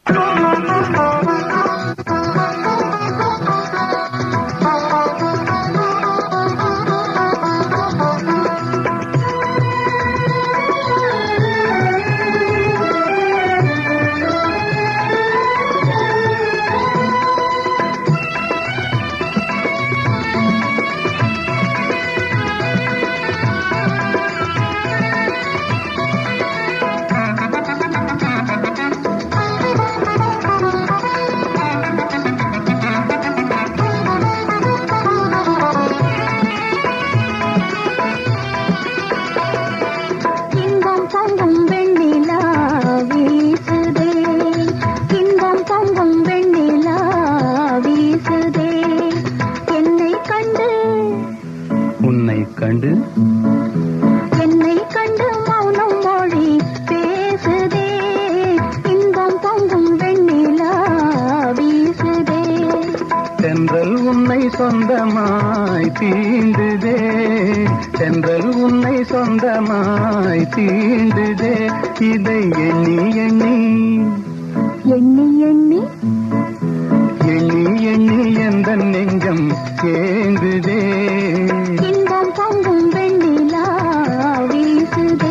இன்பம் பொங்கும் வெண்ணிலா வீசுதே இன்பம் பொங்கும் வெண்ணிலா வீசுதே என்னை கண்டு உன்னை கண்டு என்னை கண்டு மௌனம் மொழி பேசுதே இன்பம் பொங்கும் வெண்ணிலா வீசுதே தென்றல் உன்னை சொந்தமாய் தீண்டுதே தென்றல் உன்னை சொந்தமாய் தீண்டுதே இதை எண்ணி எண்ணி எண்ணி எண்ணி எண்ணி எண்ணி எந்த நெஞ்சம் ஏங்குதே இன்பம் பொங்கும் வெண்ணிலா வீசுதே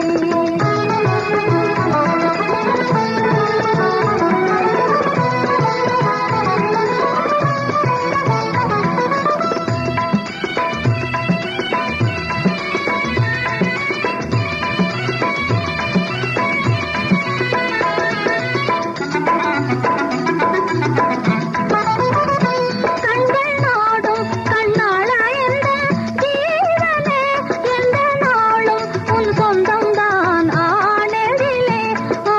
கண்கள் நாடும் கண்ணாளா என்ற ஜீவனே எந்த நாளும் உன் சொந்தம்தான் ஆனதிலே ஆ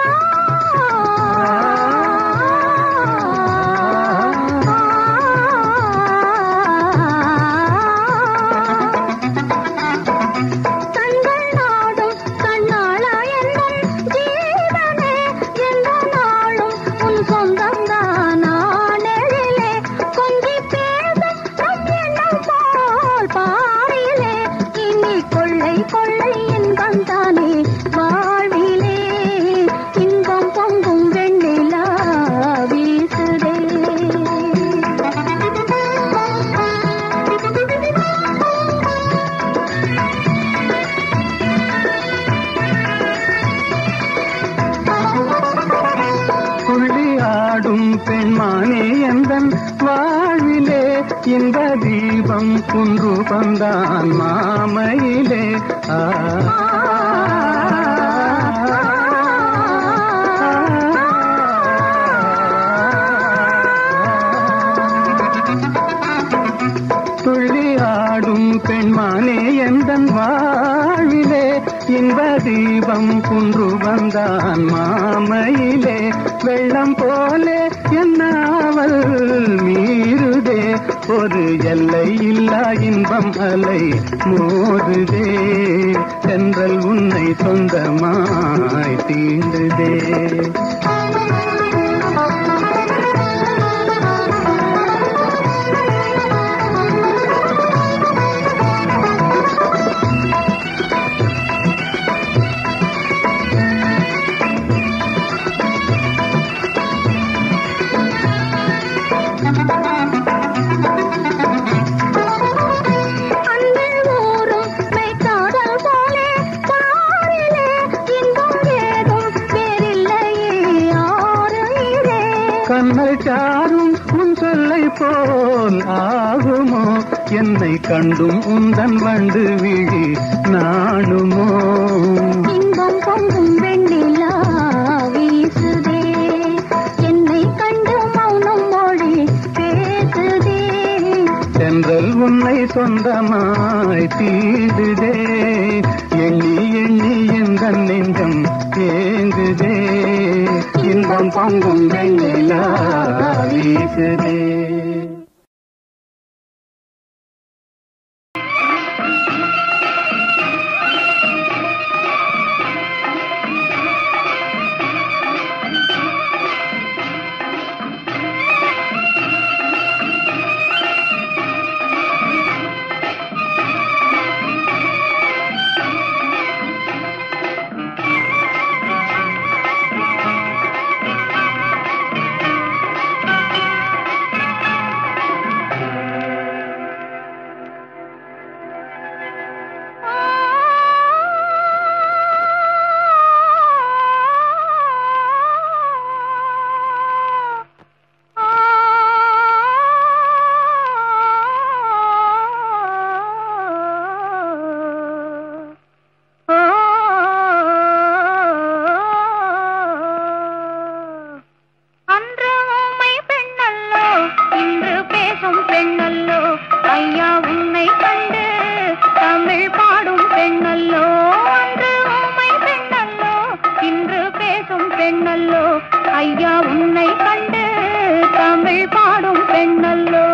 கண்கள் நாடும் கண்ணாளா என்னும் ஜீவனே எந்த நாளும் உன் சொந்தம்தான் ஆனதிலே கொஞ்சி பேசும் நம் எண்ணம் போல் பாரிலே இனி கொள்ளை கொள்ளை இன்பம் தானே வாழ்விலே இன்பம் பொங்கும் வெண்ணிலா வீசுதே துள்ளி ஆடும் பெண்மானே எந்தன் வாழ்விலே இந்த தீபம் குன்று பந்தான் மாமையிலே ஆ துள்ளி ஆடும் பெண்மானே எந்தன் வாழ்விலே இன்ப தீபம் குன்று வந்தான் மாமையிலே வெள்ளம் போலே என்னாவல் மீறுதே ஒரு எல்லை இல்லா இன்பம் அலை மோதுதே தென்றல் உன்னை சொந்தமாய் தீண்டுதே அன்பில் ஊறும் மெய்க்காதல் போலே பாரிலே இன்பம் ஏதும் வேறில்லையே ஆறுயிரே கண்ணல் சாரும் உன் சொல்லை போல் ஆகுமோ என்னை கண்டும் உந்தன் வண்டு விழி நாணுமோ இன்பம் பொங்கும் வெண்ணிலா வீசுதே என்னை கண்டு மௌனம் மொழி பேசுதே தென்றல் உன்னை சொந்தமாய் தீடுதே எண்ணி எண்ணி எந்த நெஞ்சம் ஏங்குதே இன்பம் பொங்கும் வெண்ணிலா வீசுதே ஆ பெண்ணல்லோ ஐயா உன்னை கண்டு தமிழ் பாடும் பெண்ணல்லோ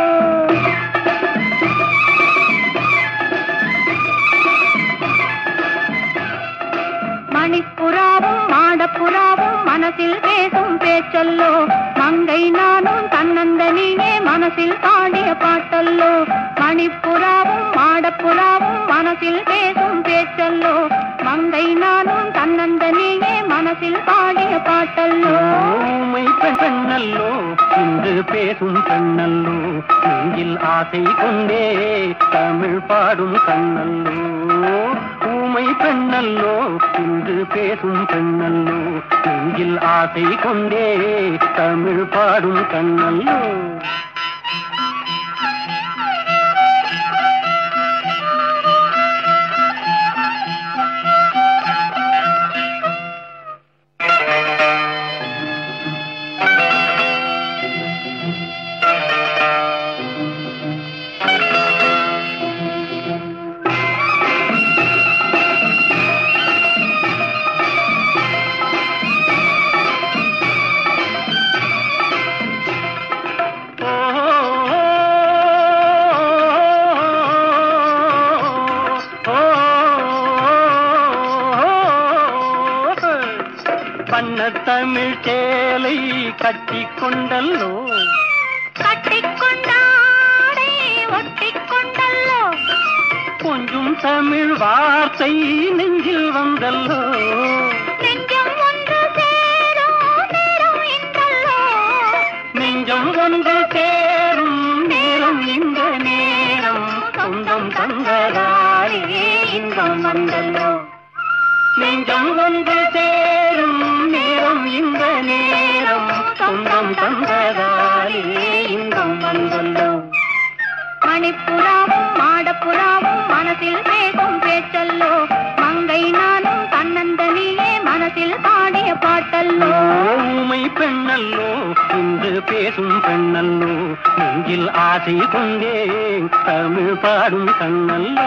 மணிப்புறாவும் மாடப்புறாவும் மனசில் பேசும் பேச்சல்லோ மங்கை நானும் தன்னந்தனியே மனசில் பாடிய பாட்டல்லோ மணிப்புறாவும் மாடப்புறாவும் மனசில் பேசும் பேச்சல்லோ மங்கை நானும் தன்னந்தனியே மனசில் பாடிய பாட்டல்லோ ஊமை பெண் பெண்ணல்லோ இன்று பேசும் பெண்ணல்லோ நெஞ்சில் ஆசை கொண்டே தமிழ் பாடும் கண்ணல்லோ ஊமை பெண்ணல்லோ இன்று பேசும் பெண்ணல்லோ நெஞ்சில் ஆசை கொண்டே தமிழ் பாடும் கண்ணல்லோ பண்ண தமிழ் சேலை கட்டி கொண்டல்லோ கட்டிக்கொண்டாடை ஒட்டிக்கொண்டல்லோ கொஞ்சம் தமிழ் வார்த்தை நெஞ்சில் வந்தல்லோ நெஞ்சம் ஒன்று சேரும் நேரம் இன்றல்லோ நெஞ்சம் ஒன்று சேரும் நேரம் இந்த நேரம் சொந்தம் தந்ததாலே இன்பம் வந்தல்லோ நெஞ்சம் ஒன்று சேரும் நேரம் இந்த நேரம் சொந்தம் தந்ததாலே இன்பம் வந்தல்லோ மணிப்புறாவும் மாடப்புறாவும் மனசில் பேசும் பேச்சல்லோ மங்கை நானும் தன்னந்தனியே மனசில் பாடிய பாட்டல்லோ ஊமை பெண்ணல்லோ இன்று பேசும் பெண்ணல்லோ நெஞ்சில் ஆசை கொண்டே தமிழ் பாடும் கண்ணல்லோ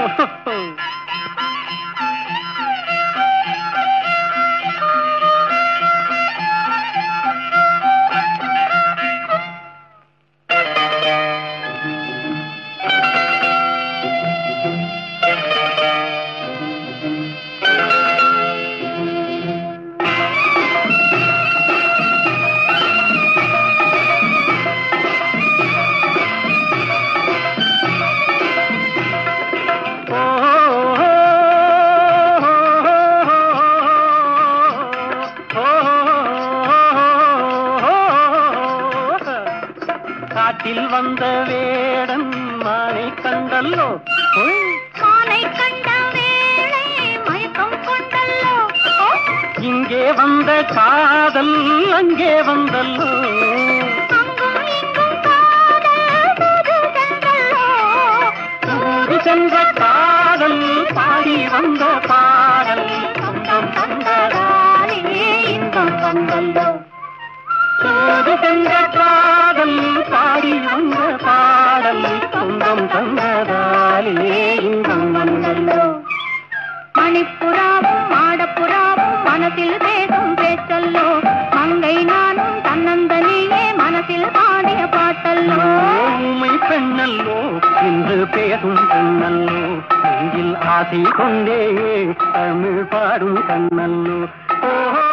காட்டில் வந்த வேடன் மானை கண்டல்லோ ஓய், மானை கண்ட வேளை மயக்கம் கொண்டல்லோ ஓ, இங்கே வந்த காதல் அங்கே வந்தல்லோ அங்கும் இங்கும் காதல் தூது சென்றல்லோ தூது சென்ற காதல் பாடி வந்த பாடல் சொந்தம் தந்ததாலே இன்பம் வந்தல்லோ தூது சென்ற காதல் பாடி வந்த பாடல் சொந்தம் தந்ததாலே இன்பம் வந்தல்லோ மணிப்புறாவும் மாடப்புறாவும் மனசில் பேசும் பேச்சல்லோ மங்கை நானும் தன்னந்தனியே மனசில் பாடிய பாட்டல்லோ ஊமை பெண்ணல்லோ இன்று பேசும் பெண்ணல்லோ நெஞ்சில் ஆசை கொண்டே தமிழ் பாடும் கண்ணல்லோ ஓஹோ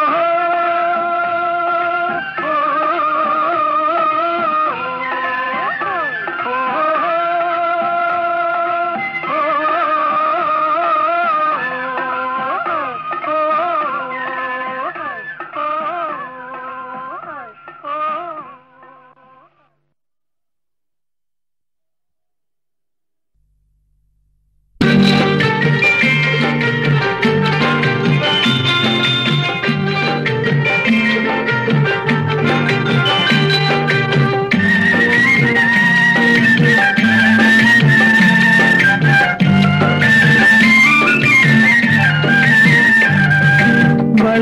ஆ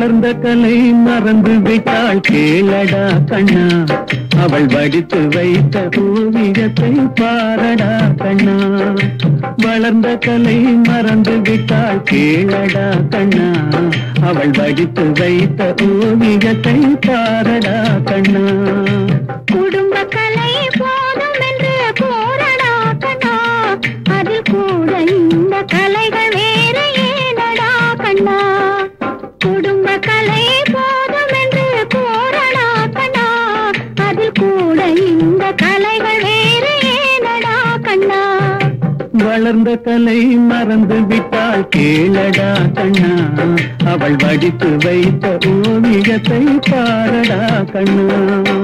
வளர்ந்த கலை மறந்து விட்டாள் கேளடா கண்ணா அவள் வடித்து வைத்த ஓவியத்தை பாரடா கண்ணா வளர்ந்த கலை மறந்து விட்டாள் கேளடா கண்ணா அவள் வடித்து வைத்த ஓவியத்தை பாரடா கண்ணா குடும்ப கலை போதும் என்று கூறடா கண்ணா அதில் கூட இந்த கலைகள் வேறு ஏனடா கண்ணா குடும்ப கலை போதும் என்று கூறடா கண்ணா அதில் கூட இந்த கலைகள் வேறு ஏனடா கண்ணா வளர்ந்த கலை மறந்து விட்டாள் கேளடா கண்ணா அவள் வடித்து வைத்த ஓவியத்தை பாரடா கண்ணா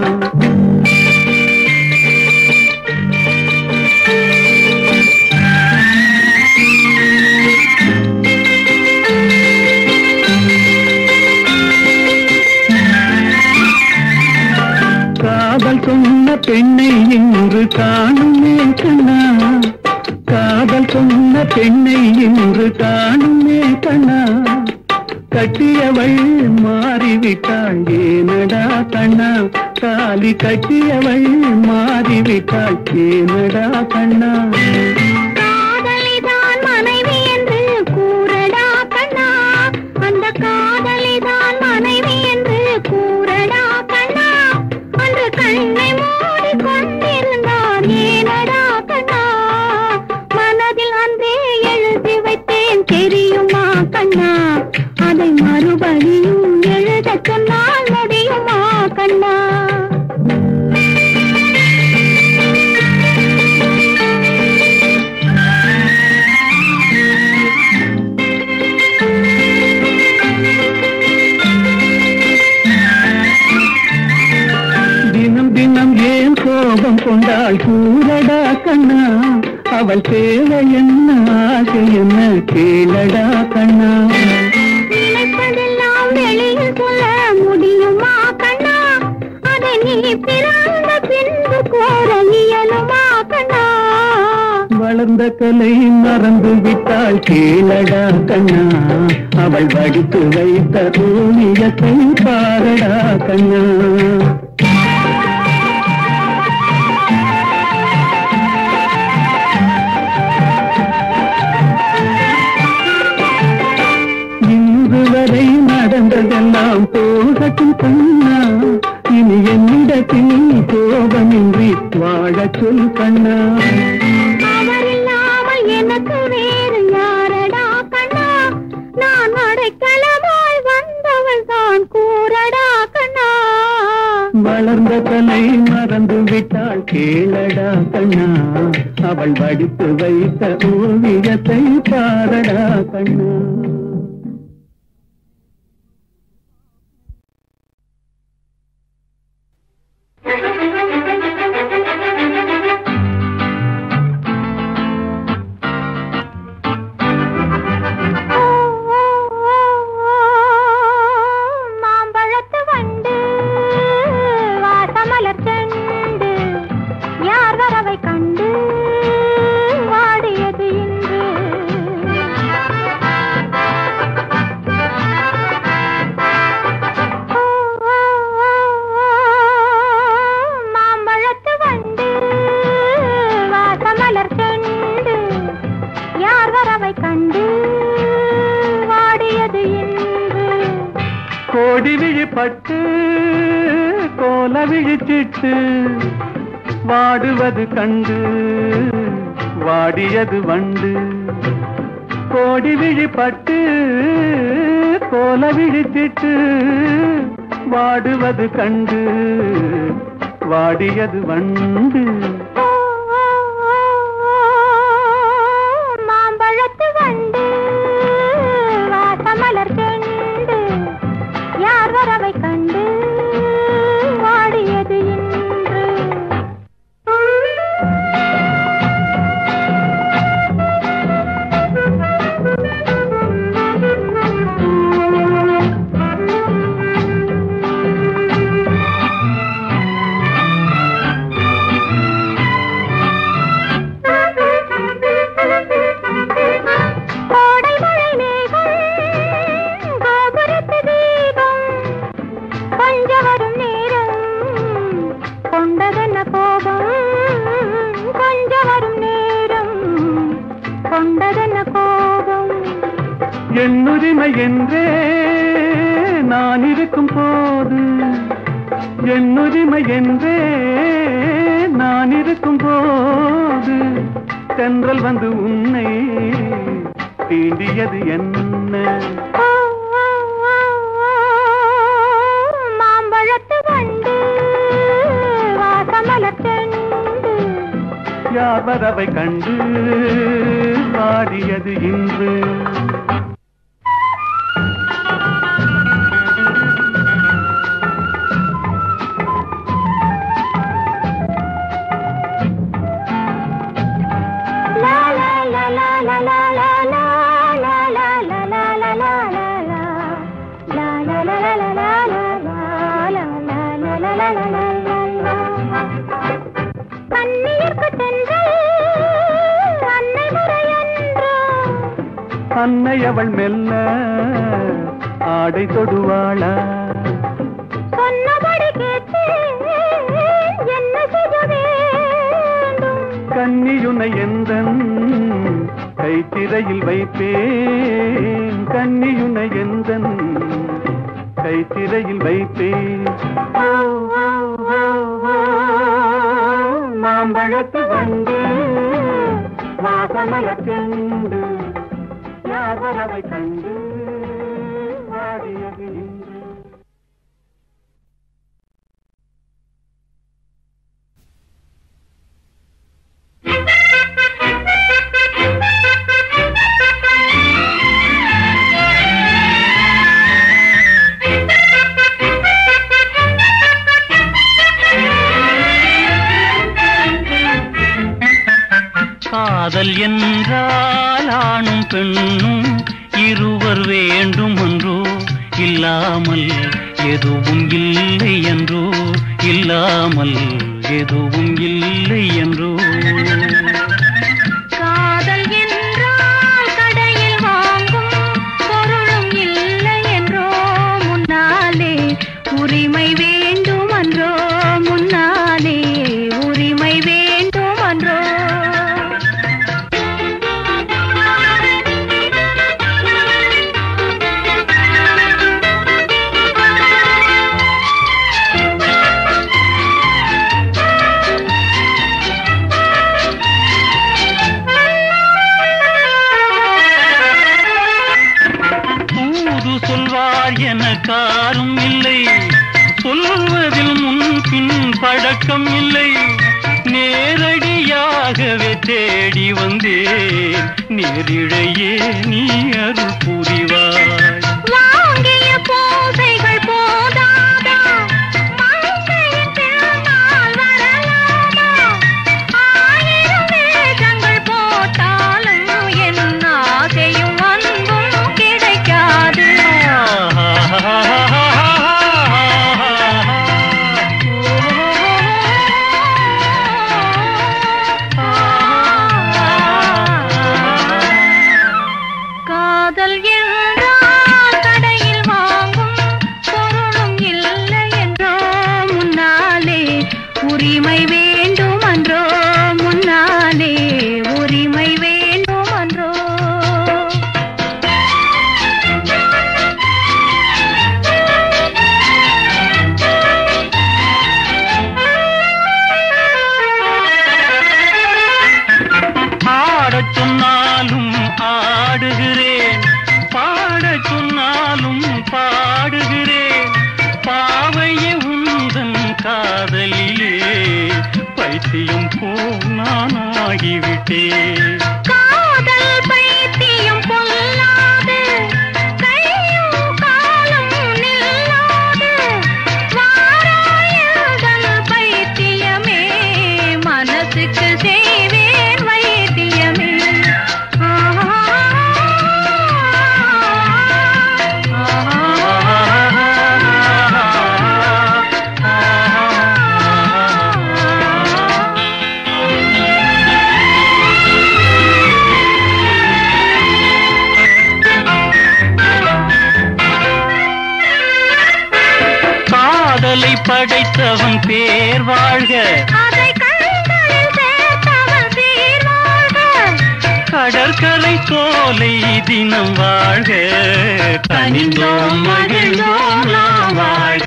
காதல் சொன்ன பெண்ணை இன்று காணுமே கண்ணா காதல் சொன்ன பெண்ணை இன்று காணுமே கண்ணா கட்டியவள் மாறிவிட்டாள் ஏனடா கண்ணா தாலி கட்டியவள் மாறிவிட்டாள் ஏனடா கண்ணா காதலிதான் மனைவி என்று கூறடா கண்ணா அந்த காதலிதான் மனைவி என்று கூறடா கண்ணா அன்று கண்ணை மூடி கொண்டிருந்தான் ஏனடா கண்ணா மனதில் அன்றே எழுதி வைத்தேன் தெரியுமா கண்ணா அதை மறுபடியும் எழுதச் சொன்னால் முடியுமா கண்ணா தினம் தினம் ஏன் கோபம் கொண்டாள் கூறடா கண்ணா அவள் தேவை என்ன ஆசை என்ன கேளடா கண்ணா நினைப்பதெல்லாம் வெளியில் சொல்ல முடியுமா கண்ணா அதை நீ பிறந்த பின்பு கோர இயலுமா கண்ணா வளர்ந்த கலை மறந்து விட்டாள் கேளடா கண்ணா அவள் வடித்து வைத்த ஓவியத்தை பாரடா கண்ணா இன்று வரை நடந்ததெல்லாம் போகட்டும் கண்ணா இனி என்னிடத்தில் கோபமின்றி வாழச் சொல் கண்ணா அவர் இல்லாமல் எனக்கு வேறு யாரடா கண்ணா நான் அடைக்கலமாய் வந்தவள் தான் கூறடா கண்ணா வளர்ந்த கலை மறந்து விட்டாள் கேளடா கண்ணா அவள் வடித்து வைத்த ஓவியத்தை பாரடா கண்ணா மாம்பழத்து வண்டு வாசமலர் செண்டு யார் வரவை கண்டு வாடியது இன்று மாம்பழத்து வண்டு வாசமலர் செண்டு யார் வரவை கண்டு வாடியது இன்று கோடி விழிப்பட்டு கோல விழிச்சிட்டு வாடுவது கண்டு வாடியது வண்டு கோடி விழிப்பட்டு கோல விழிச்சிட்டு வாடுவது கண்டு வாடியது வண்டு மாம்பழத்து வண்டு வாசமலர் செண்டு யார் வரவை கண்டு வாடியது இன்று கொஞ்ச வரும் நேரம் கொண்டதென்ன கோபம் கொஞ்ச வரும் நேரம் கொண்டதென்ன கோபம் என்னுரிமை என்றே நான் இருக்கும் போது என்னுரிமை என்றே நான் இருக்கும் போது தென்றல் வந்து உன்னை தீண்டியது என்ன ஓ, ஓ, ஓ, ஓ, மாம்பழத்து வண்டு வாசமலர் செண்டு யார் வரவை கண்டு பாடியது இன்று லா லா லா லா லா லா லா லா லா லா லா லா லா லா லா லா. லா லா லா லா லா லா லா லா லா லா லா லா லா லா லா லா. கண்ணியர்க்கு தென்றல் அன்னை முறையன்றோ அன்னை அவள் மெல்ல ஆடை தொடுவாளா சொன்னபடி கேட்டேன் என்ன செய்ய வேண்டும் கன்னியுனை எந்தன் கைத்திரையில் வைப்பேன் கன்னியுனை எந்தன் கைத்திரையில் வைப்பேன் ஓ, ஓ, ஓ, ஓ, மாம்பழத்து வந்து வாசமலச் செண்டு யார் வரவை கண்டு ஆடியது இன்று காதல் என்றால் ஆணும் பெண்ணும் இருவர் வேண்டும் என்றோ இல்லாமல் எதுவும் இல்லை என்றோ இல்லாமல் எதுவும் இல்லை என்றோ காதல் என்றால் கடையில் வாங்கும் பொருளும் இல்லை என்றோ முன்னாலே உரிமை வேண்டும் அன்றோ முன்னாலே உரிமை வேண்டும் அன்றோ தூது சொல்வார் என காரும் இல்லை சொல்வதில் முன்பின் பழக்கம் இல்லை நேரடியாகவே தேடி வந்தேன் நேரிழையே நீ அருள் புரிவாய் வாங்கிய பூசைகள் போதாதா மங்கையின் திருநாள் வரலாமா ஆயிரம் வேஷங்கள் போட்டாலும் என் ஆசையும் அன்பும் கிடைக்காது காதல் என்றால் கடையில் வாங்கும் பொருளும் இல்லை என்றோ முன்னாலே உரிமை வேண்டும் அன்றோ முன்னாலே உரிமை வேண்டும் அன்றோ ஆடச் சொன்னாலும் ஆடுகிறேன் பாடச் சொன்னாலும் பாடுகிறேன் பாவையே உந்தன் காதலிலே பைத்தியம் போல் நான் ஆகிவிட்டேன் காதல் பைத்தியம் பொல்லாது கையும் காலும் நில்லாது வாராயதல் பைத்தியமே மனசுக்கு செய்வேன் வைத்தியமே ஆஹா, ஆஹா. காதலை படைத்தவன் பேர் வாழ்க அதை கண்களில் சேர்த்தவன் சீர்வாழ்க கடற்கரை சோலை தினம் வாழ்க கனிந்தோம் மகிழ்ந்தோம் நாம் வாழ்க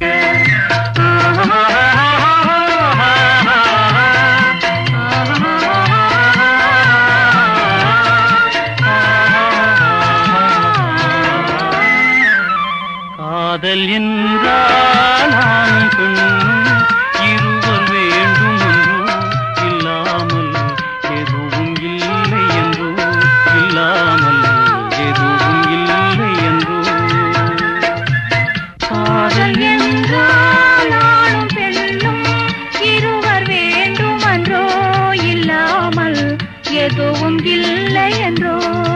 காதல் என்றால் ஆணும் பெண்ணும் இருவர் வேண்டும் என்றோ இல்லாமல் எதுவும் இல்லை என்றோ இல்லாமல் எதுவும் இல்லை என்றோ காதல் என்றால் ஆணும் பெண்ணும் இருவர் வேண்டுமன்றோ இல்லாமல் எதுவும் இல்லை என்றோ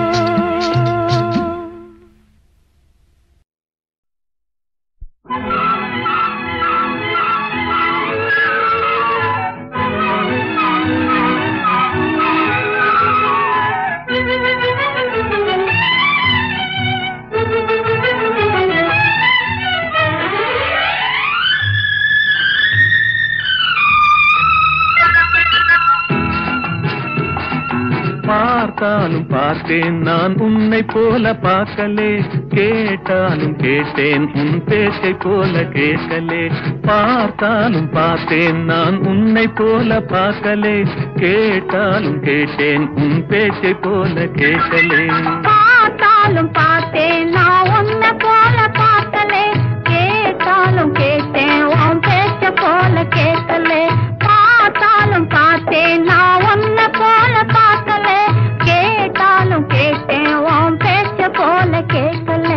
பார்த்தாலும் பார்த்தேன் நான் உன்னை போல பார்க்கலே கேட்டாலும் கேட்டேன் உன் பேச்சை போல கேட்கலே பார்த்தாலும் பார்த்தேன் நான் உன்னை போல பார்க்கலே கேட்டாலும் கேட்டேன் உன் பேச்சை போல கேட்கலே பார்த்தாலும் பார்த்தேன் நான் உன்னை போல பார்த்தலே கேட்டாலும் கேட்டேன் உன் பேச்ச போல கேட்கலே பார்த்தாலும் பார்த்தேன் நான் உன்னை போல பார்த்தலே கேட்டாலும் கேட்டேன் உன் பேச்ச போல கேட்கலே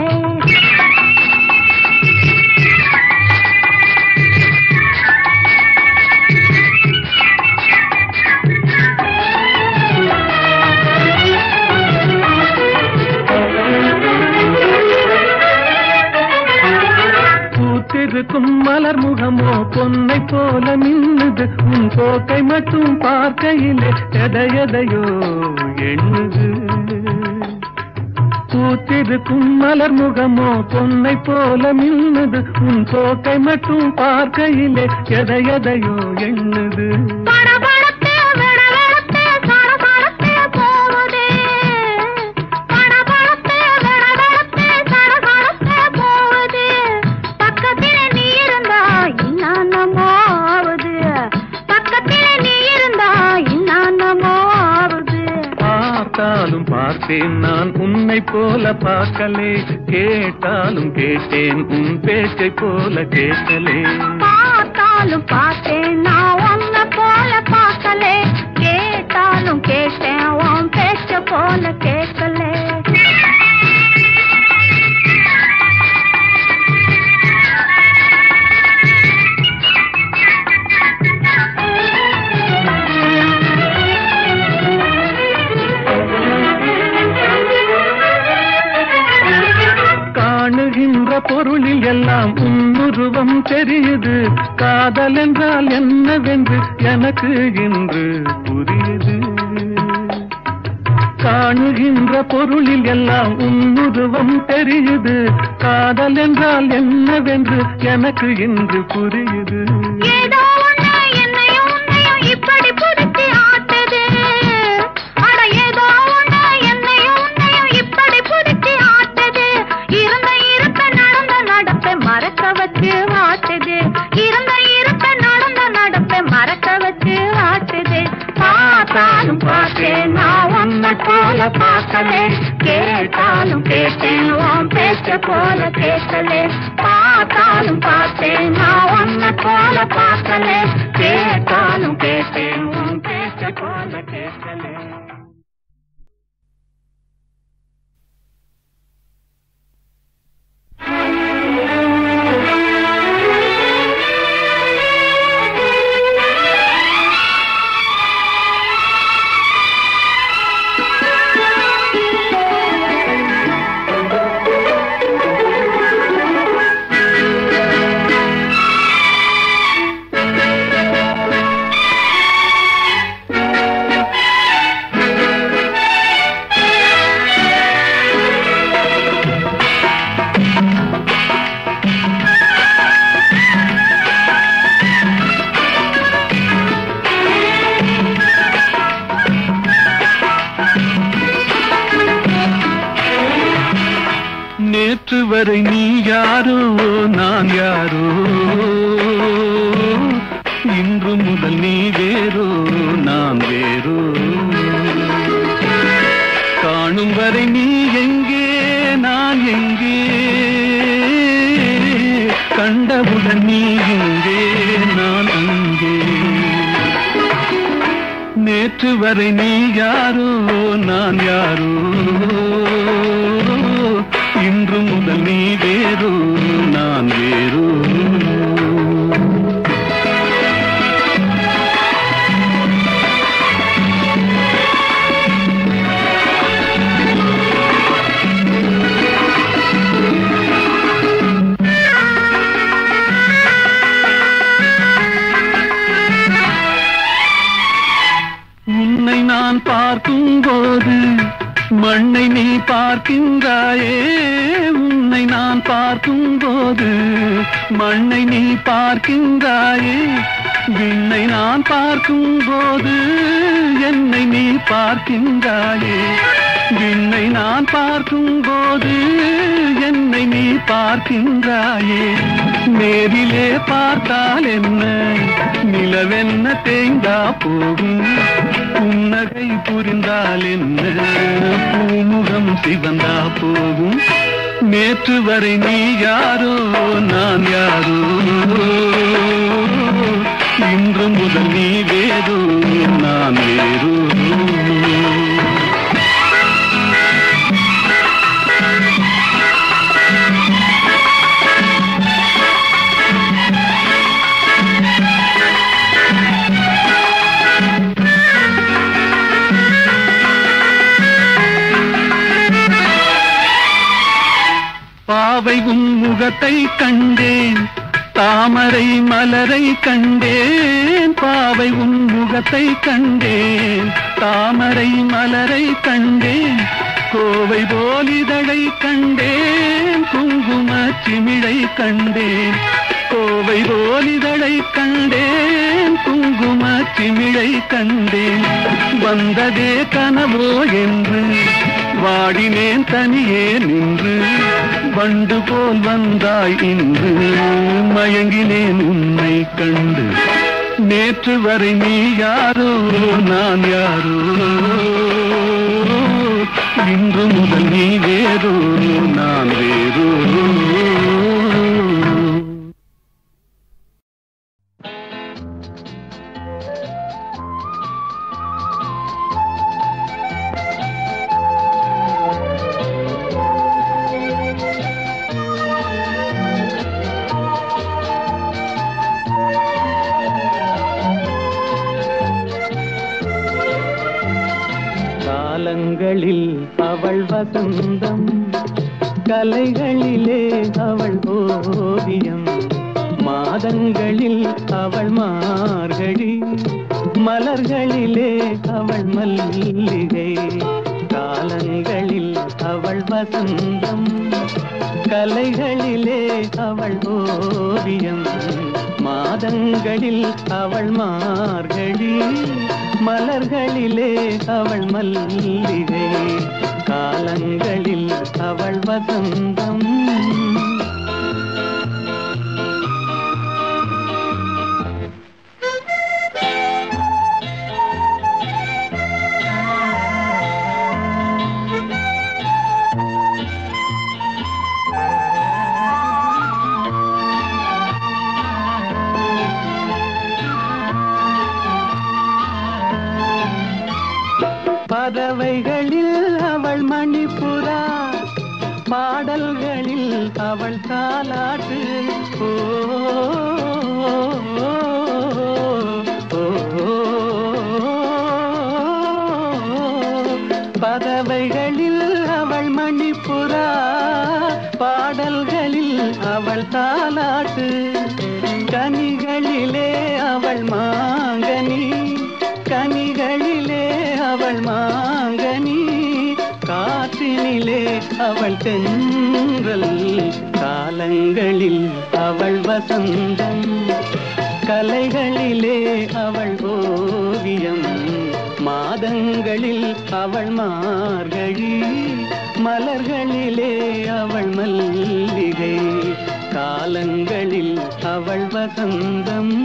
பூத்திருக்கும் மலர் முகமோ பொன்னை போல மின்னுது உன் போக்கை மட்டும் பார்க்கையிலே எதை எதையோ எண்ணுது பூத்திருக்கும் மலர் முகமோ பொன்னை போல மின்னுது உன் போக்கை மட்டும் பார்க்கையிலே எதை எதையோ எண்ணுது படபடத்து விடவிடத்து சடசடத்து போகுதே படபடத்து விடவிடத்து சடசடத்து போகுது பக்கத்தில நீ இருந்தா இன்னானமோ ஆகுது பக்கத்தில நீ இருந்தா இன்னானமோ ஆகுது பார்த்தாலும் பார்த்தேன் நான் உன்னை போல பார்க்கலே கேட்டாலும் கேட்டேன் உன் பேச்சை போல கேட்கலே பார்த்தாலும் பார்த்தேன் நான் உன்னை போல பார்க்கலே கேட்டாலும் கேட்டேன் உன் பேச்ச போல கேட்கலே காணுகின்ற பொருளில் எல்லாம் உன்னுருவம் தெரியுது காதல் என்றால் என்னவென்று எனக்கு இன்று புரியுது காணுகின்ற பொருளில் எல்லாம் உன்னுருவம் தெரியுது காதல் என்றால் என்னவென்று எனக்கு இன்று புரியுது ஏதோ ஒண்ணு என்னையும் உன்னையும் இப்படி புடிச்சு ஆட்டுது அட ஏதோ ஒண்ணு என்னையும் உன்னையும் இப்படி புடிச்சு ஆட்டுது இருந்த இருக்க நடந்த நடப்பை மறக்க வச்சு வாட்டுது இருந்த இருக்க நடந்த நடப்பை மறக்க வச்சு வாட்டுது பார்த்தாலும் பார்த்தேன் நான் உன்னை போல பார்க்கலே கேட்டாலும் கேட்டேன் உன் பேச்ச போல கேட்கலே பார்த்தாலும் பார்த்தேன் நான் உன்னை போல பார்க்கலே கேட்டாலும் கேட்டேன் உன் பேச்ச போல கேட்கலே வரை நீ யாரோ நான் யாரோ இன்று முதல் நீ வேறோ நான் வேறோ காணும் வரை நீ எங்கே நான் எங்கே கண்டவுடன் நீ எங்கே நான் அங்கே நேற்று வரை நீ யாரோ நான் யாரோ இன்று முதல் நீ வேறோ நான் வேறோ உன்னை நான் பார்க்கும் போது மண்ணை நீ பார்க்கின்றாயே உன்னை நான் பார்க்கும் போது மண்ணை நீ பார்க்கின்றாயே விண்ணை நான் பார்க்கும் போது என்னை நீ பார்க்கின்றாயே விண்ணை நான் பார்க்கும் போது என்னை நீ பார்க்கின்றாயே நேரிலே பார்த்தால் என்ன நிலவென்ன தேய்ந்தா போகும் புன்னகை புரிந்தால் என்ன பூமுகம் சிவந்தா போகும் நேற்று வரை நீ யாரோ நான் யாரோ இன்று முதல் நீ வேறோ நான் வேறோ பாவை உன் முகத்தை கண்டேன் தாமரை மலரை கண்டேன் பாவை உன் முகத்தை கண்டேன் தாமரை மலரை கண்டேன் கோவை போலிதழை கண்டேன் குங்கும சிமிழை கண்டேன் கோவை போலிதழை கண்டேன் குங்கும சிமிழை கண்டேன் வந்ததே கனவோ என்று வாடினேன் தனியே நின்று வண்டு போல் வந்தாய் இன்று மயங்கினேன் உன்னை கண்டு நேற்று வரை நீ யாரோ நான் யாரோ இன்று முதல் நீ வேறோ நான் வேறோ காலங்களில் அவள் வசந்தம் கலைகளிலே அவள் ஓவியம் மாதங்களில் அவள் மார்கழி மலர்களிலே அவள் மல்லிகை காலங்களில் அவள் வசந்தம் கலைகளிலே அவள் ஓவியம் மாதங்களில் அவள் மார்கழி மலர்களிலே அவள் மல்லிகை காலங்களில் அவள் வசந்தம் பறவைகளில் அவள் மணிப்புறா பாடல்களில் அவள் தாலாட்டு ஓ, ஓ, ஓ, பறவைகளில் அவள் மணிப்புறா பாடல்களில் அவள் தாலாட்டு கனிகளிலே அவள் மாங்கனி கனிகளிலே அவள் மாங்கனி காற்றினிலே அவள் தென்றல் காலங்களில் அவள் வசந்தம் கலைகளிலே அவள் ஓவியம் மாதங்களில் அவள் மார்கழி மலர்களிலே அவள் மல்லி காலங்களில் அவள் வசந்தம்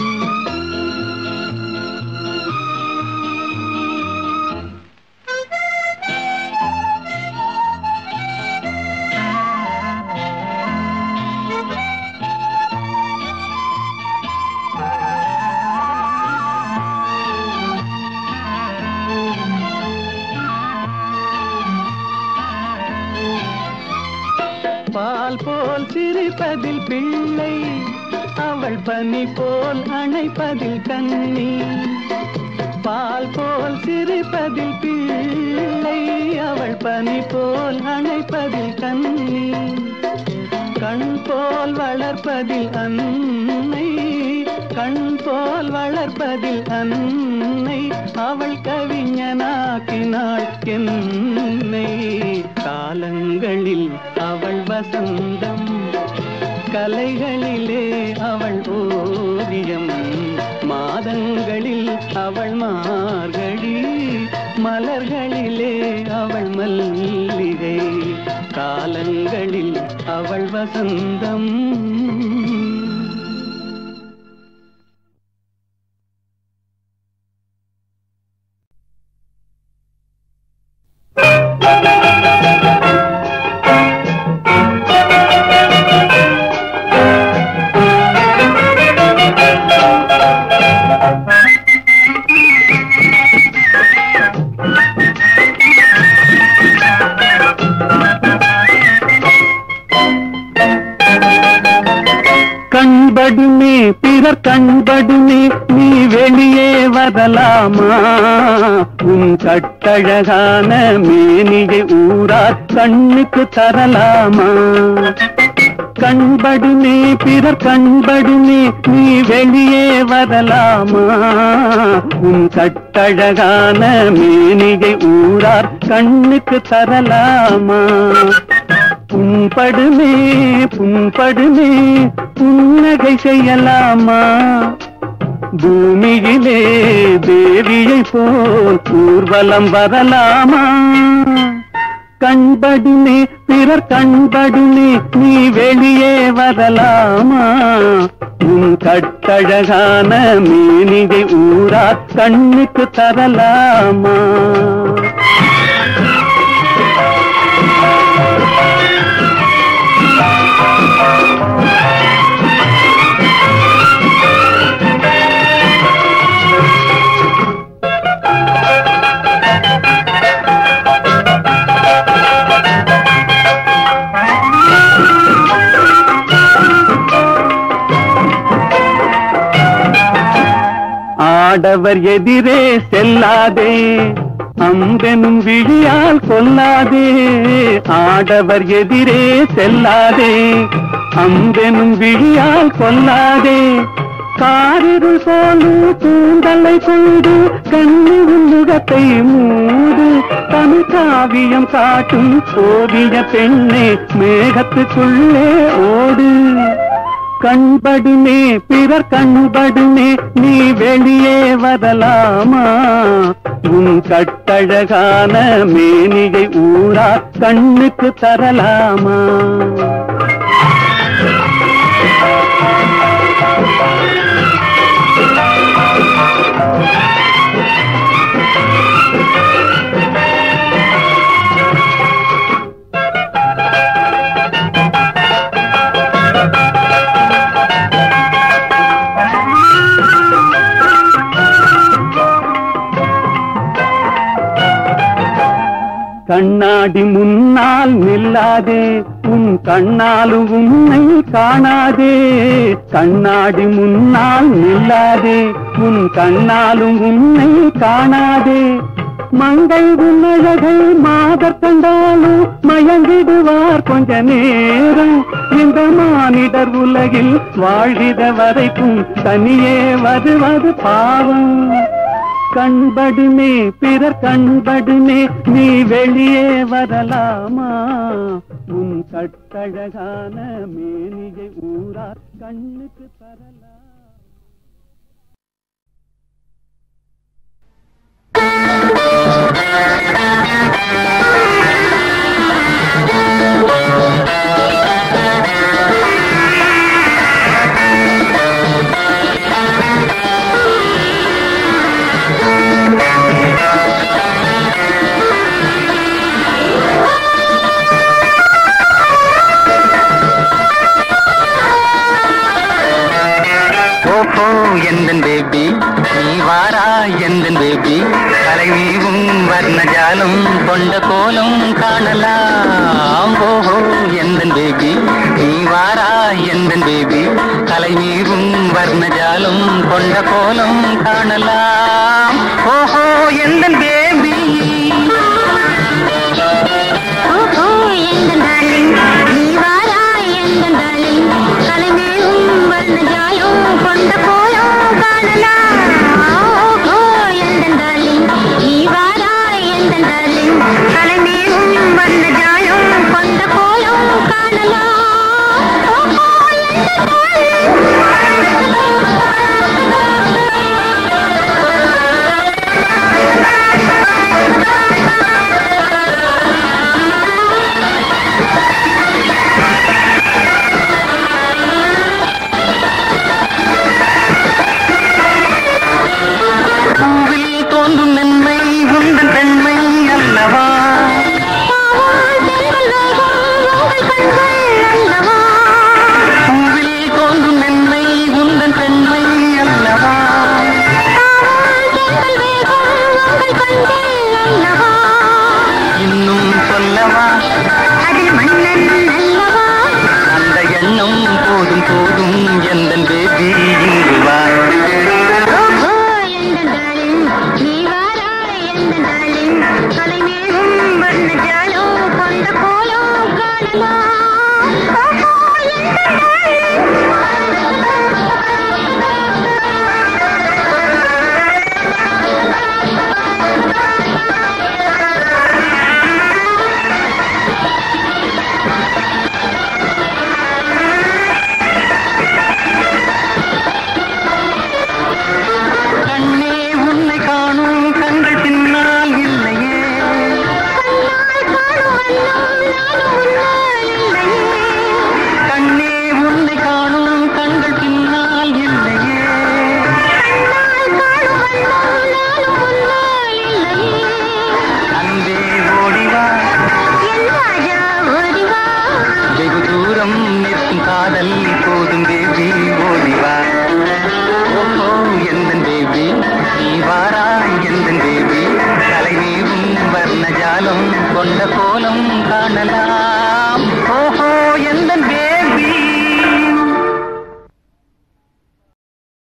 பால் போல் சிரிப்பதில் பிள்ளை அவள் பனி போல் அணைப்பதில் கண்ணி பால் போல் சிரிப்பதில் பிள்ளை அவள் பனி போல் அணைப்பதில் கண்ணி கண் போல் வளர்ப்பதில் அன்னை கண் போல் வளர்ப்பதில் அன்னை அவள் கவிஞனாக்கினாள் என்னை காலங்களில் அவள் வசந்தம் கலைகளிலே அவள் ஓவியம் மாதங்களில் அவள் மார்கழி மலர்களிலே அவள் மல்லிகை காலங்களில் அவள் வசந்தம் கண்படுமே பிறர் கண்படுமே நீ வெளியே வரலாமா உன் கட்டழகான மேனியை ஊரார் கண்ணுக்கு தரலாமா கண்படுமே பிறர் கண்படுமே நீ வெளியே வரலாமா உன் கட்டழகான மேனியை ஊரார் கண்ணுக்கு தரலாமா புண்படுமே புண்படுமே புன்னகை செய்யலாமா பூமியிலே தேவியை போல் ஊர்வலம் வரலாமா கண்படுமே பிறர் கண்படுமே நீ வெளியே வரலாமா உன் கட்டழகான மேனிகை ஊரா கண்ணுக்கு தரலாமா ஆடவர் எதிரே செல்லாதே அம்பெனும் விழியால் கொல்லாதே ஆடவர் எதிரே செல்லாதே அம்பெனும் விழியால் கொல்லாதே காரிருள் போலும் கூந்தலை கொண்டு கண்ணி முகத்தை மூடு தமிழ் காவியம் காட்டும் ஓவிய பெண்ணே மேகத்துக்குள்ளே ஓடு கண்படுமே பிறர் கண்படுமே நீ வெளியே வரலாமா உன் கட்டழகான மேனிகை ஊரா கண்ணுக்கு தரலாமா கண்ணாடி முன்னால் நில்லாதே உன் கண்ணாலும் உன்னை காணாதே கண்ணாடி முன்னால் நில்லாதே உன் கண்ணாலும் உன்னை காணாதே மங்கை உன்னழகை மாதர் கண்டாலும் மயங்கிடுவார் கொஞ்ச நேரம் இந்த மானிடர் உலகில் வாழ்கிற வரைக்கும் தனியே வருவது பாவம் கண்படுமே பிறர் கண்படுமே நீ வெளியே வரலாமா உன் கட்டழகான மேனிகை ஊரா கண்ணுக்கு தரலாம் ஆ எந்தன் பேபி நீ வாரா எந்தன் பேபி தலைவீவும் வர்ணஜாலம் கொண்ட கோலம் காணலாம் ஓஹோ எந்தன் பேபி நீ வாரா எந்தன் பேபி தலைவீவும் வர்ணஜாலம் கொண்ட கோலம் காணலாம் ஓஹோ எந்தன் பேபி ஓஹோ எந்தன் darling, நீ வாராய் எந்தன் darling. கலைமேலும் வர்ணஜாலம் கொண்ட கோலம் காணலாம். ஓஹோ எந்தன் darling, நீ வாராய் எந்தன் darling. கலைமேலும் வர்ணஜாலம் கொண்ட கோலம் காணலாம். ஓஹோ எந்தன் பூவில் தோன்றும் மென்மை உந்தன் பெண்மை அல்லவா பூவில் தோன்றும் மென்மை உந்தன் பெண்மை அல்லவா இன்னும் சொல்லவா அதில் மன்னன் அல்லவா அந்த எண்ணம் போதும் போதும் எந்தன் பேபி இங்கு வா